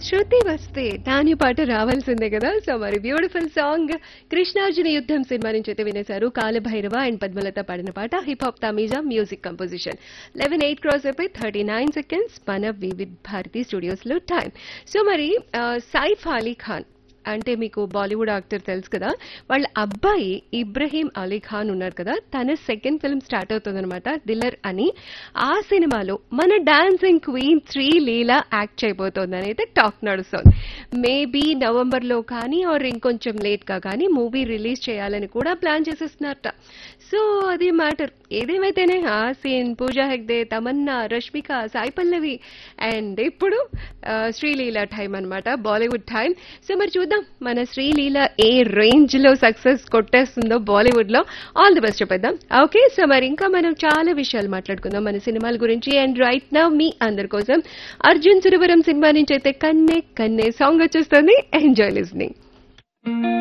శృతి వస్తే దాని పాట రావాల్సిందే కదా సో మరి బ్యూటిఫుల్ సాంగ్ కృష్ణార్జున యుద్ధం సినిమా నుంచి అయితే వినేశారు కాలభైరవ అండ్ పద్మలత పాడిన పాట hip hop Tamizha music composition eleven eight cross అయిపోయి థర్టీ నైన్ సెకండ్స్ మన వివిధ్ భారతి స్టూడియోస్ లో టైం సో మరి ఆ, సైఫ్ అలీ ఖాన్ అంటే మీకు బాలీవుడ్ యాక్టర్ తెలుసు కదా వాళ్ళ అబ్బాయి ఇబ్రహీం అలీ ఖాన్ ఉన్నారు కదా తన సెకండ్ ఫిల్మ్ స్టార్ట్ అవుతుందన్నమాట దిల్లర్ అని ఆ సినిమాలో మన dancing queen Sree Leela act చేయబోతోందని అయితే టాక్ నడుస్తోంది మేబీ నవంబర్ లో కానీ ఆర్ ఇంకొంచెం లేట్ గా కానీ మూవీ రిలీజ్ చేయాలని కూడా ప్లాన్ చేసేస్తున్నారట సో అది మ్యాటర్ ఏదేమైతేనే ఆ సీన్ పూజా హెగ్డే తమన్నా రష్మిక సాయి పల్లవి అండ్ ఇప్పుడు ఆ, శ్రీలీల టైం అన్నమాట బాలీవుడ్ టైం సో మరి చూద్దాం మన శ్రీలీల ఏ రేంజ్ లో సక్సెస్ కొట్టేస్తుందో బాలీవుడ్ లో ఆల్ ది బెస్ట్ చెప్పేద్దాం ఓకే సో మరి ఇంకా మనం చాలా విషయాలు మాట్లాడుకుందాం మన సినిమాల గురించి అండ్ రైట్ నౌ మీ అందరి కోసం అర్జున్ సురవరం సినిమా నుంచి అయితే కన్నే కన్నే సాంగ్ వచ్చేస్తుంది ఎంజాయ్ లిస్నింగ్